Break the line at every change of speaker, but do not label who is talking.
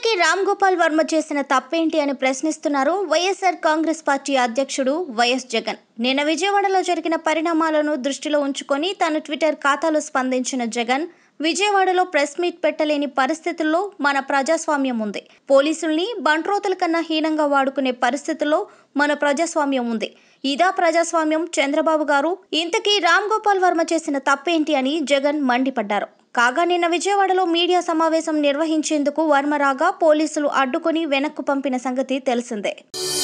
ఇంతకీ రామ్ గోపాల్ వర్మ చేసిన తప్పేంటి అని ప్రశ్నిస్తున్నారు వైఎస్ఆర్ కాంగ్రెస్ పార్టీ అధ్యక్షుడు వైఎస్ జగన్ నిన్న విజయవాడలో జరిగిన పరిణామాలను దృష్టిలో ఉంచుకొని తన ట్విట్టర్ ఖాతాలో స్పందించిన జగన్ విజయవాడలో ప్రెస్ మీట్ పెట్టలేని పరిస్థితుల్లో మన ప్రజాస్వామ్యం ఉంది పోలీసుల్ని బంట్రోతుల కన్నా హీనంగా వాడుకునే పరిస్థితుల్లో మన ప్రజాస్వామ్యం ఉంది ఇదా ప్రజాస్వామ్యం చంద్రబాబు గారు ఇంతకీ రామ్ గోపాల్ వర్మ చేసిన తప్పేంటి అని జగన్ మండిపడ్డారు కాగా నిన్న విజయవాడలో మీడియా సమావేశం నిర్వహించేందుకు వర్మ రాగా పోలీసులు అడ్డుకొని వెనక్కు పంపిన సంగతి తెలిసిందే